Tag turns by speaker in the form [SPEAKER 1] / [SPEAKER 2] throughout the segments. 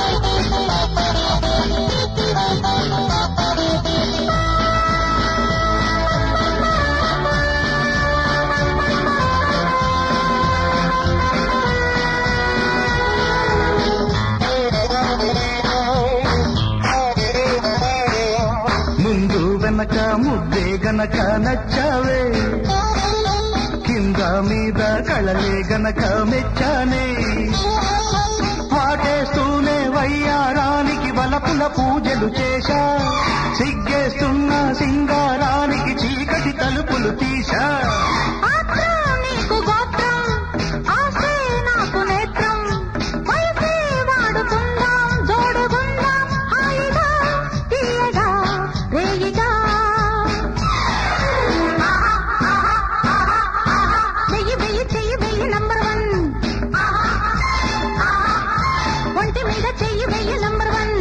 [SPEAKER 1] ముందు వెనక ముద్దే గనక నచ్చావే కింద మీద కళలే గనక మెచ్చానే పాటేస్తూనే వయ్యారానికి వలపుల పూజలు చేశా సిగ్గేస్తున్న సింగారానికి చీకటి తలుపులు తీశా
[SPEAKER 2] ఆత్రం నీకు గోత్రం ఆశే నాకు నేత్రం వయసే వాడుకుందాం జోడుకుందాం హాయిగా తీయగా రేయిగా వెయ్యి వెయ్యి చెయ్యి వెయ్యి నంబర్ వన్ ఒంటి మీద చెయ్యి వెయ్యి నంబర్ వన్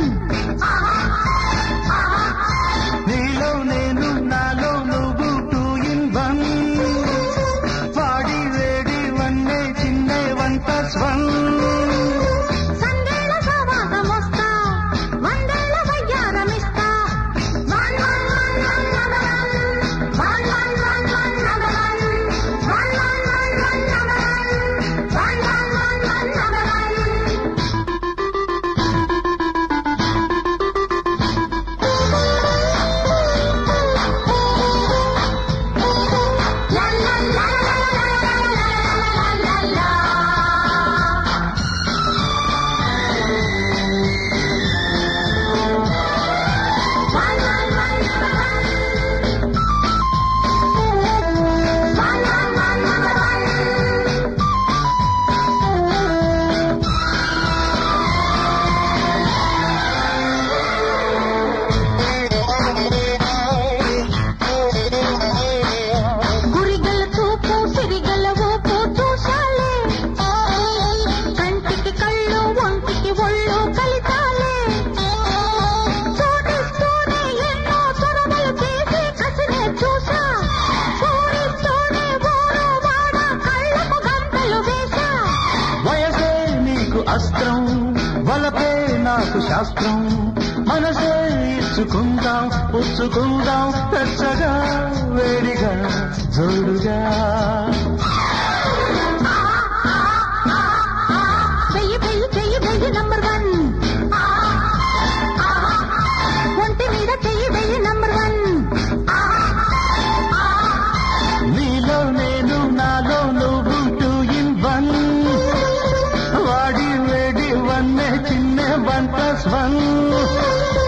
[SPEAKER 1] నీలో నేను నాలో నువ్వు టూ ఇన్ వన్ వాడి వేడి వన్నే చిన్నే వంట స్వన్
[SPEAKER 2] సందేళ సవాసమొస్తా వందేళ్ళ వయ్యారమిస్తా వన్ వన్ వన్ వన్ నగరన్ వన్ వన్ వన్ వన్ నగరన్ వన్ వన్ వన్ వన్ నగరన్ వన్ వన్ వన్ వన్ నగరన్ లా లా లా లా లా లా లా లా గురిగల చూపు సిరిగల ఊపు చూశాలే కంటికి కళ్ళు ఒంటికి ఒళ్ళు కలితాలే చూడిస్తూనే ఎన్నో చొరవలు చేసి కసినే చూసా చూడిస్తూనే ఊరు వాడ కళ్ళకు గంటలు వేశా
[SPEAKER 1] వయసే నీకు అస్త్రం వలపే నాకు శాస్త్రం మనసే ఇచ్చుకుందాం పుచ్చుకుందాం పెచ్చగా వేడిగా జోడుగా
[SPEAKER 2] వెయ్యి వెయ్యి చెయ్యి వెయ్యి నంబర్ వన్ ఒంటి మీద చెయ్యి వెయ్యి నంబర్ వన్
[SPEAKER 1] నీలో నేను నాలో నువ్వు టూ ఇన్ వన్ వాడి వేడి వన్నే చిన్న వన్ ప్లస్ వన్